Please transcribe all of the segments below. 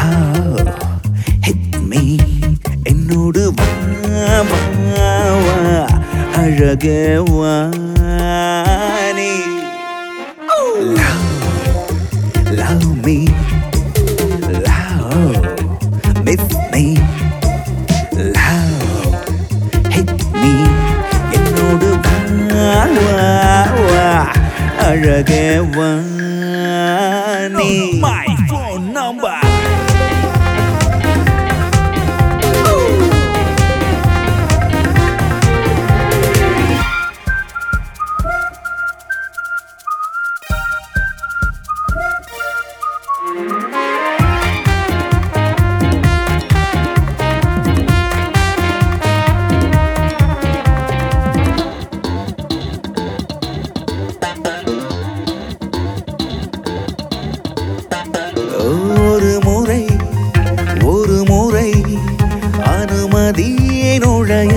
hit me என்னோடு வா வா வா அழகே வா நீ love love me love miss me love hit me என்னோடு வா வா வா அழகே வா நீ My phone number. ஒரு முறை ஒரு முறை அனுமதியே நுழைய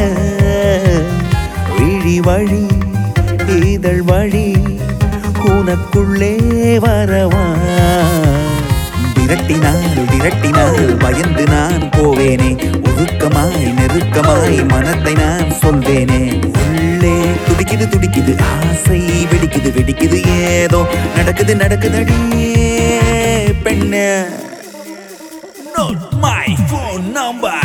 விழி வழி இதழ் வழி உனக்குள்ளே வரவா விரட்டினால் விரட்டினால் பயந்து நான் போவேனே உருக்கமாய் நெருக்கமாய் மனத்தை நான் சொல்வேனே உள்ளே துடிக்குது துடிக்குது ஆசை வெடிக்குது வெடிக்குது ஏதோ நடக்குது நடக்குதடி பெண்ணே Not my phone number.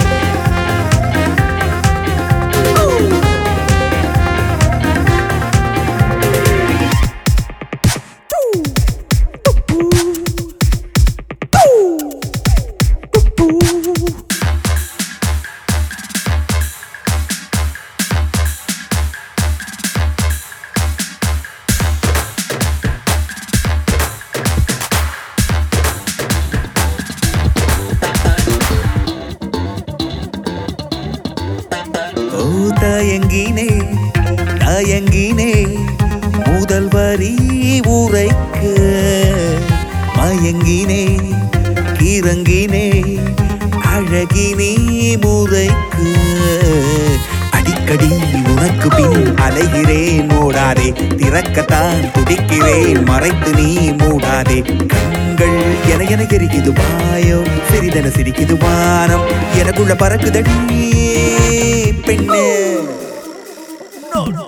ஓ தயங்கினே தயங்கினே முதல் வரி உரைக்க மயங்கினே கிறங்கினே அழகினே முறைக்கு அடிக்கடி உனக்கு பின் அலைகிறேன் மூடாதே திறக்கத்தான் துடிக்கிறேன் மறைத்து நீ மூடாதே கண்கள் என என எரிக்குது வாயோ சிறிதென சிரிக்குது வானம் எனக்குள்ள பறக்குதடி பெண்ணே Not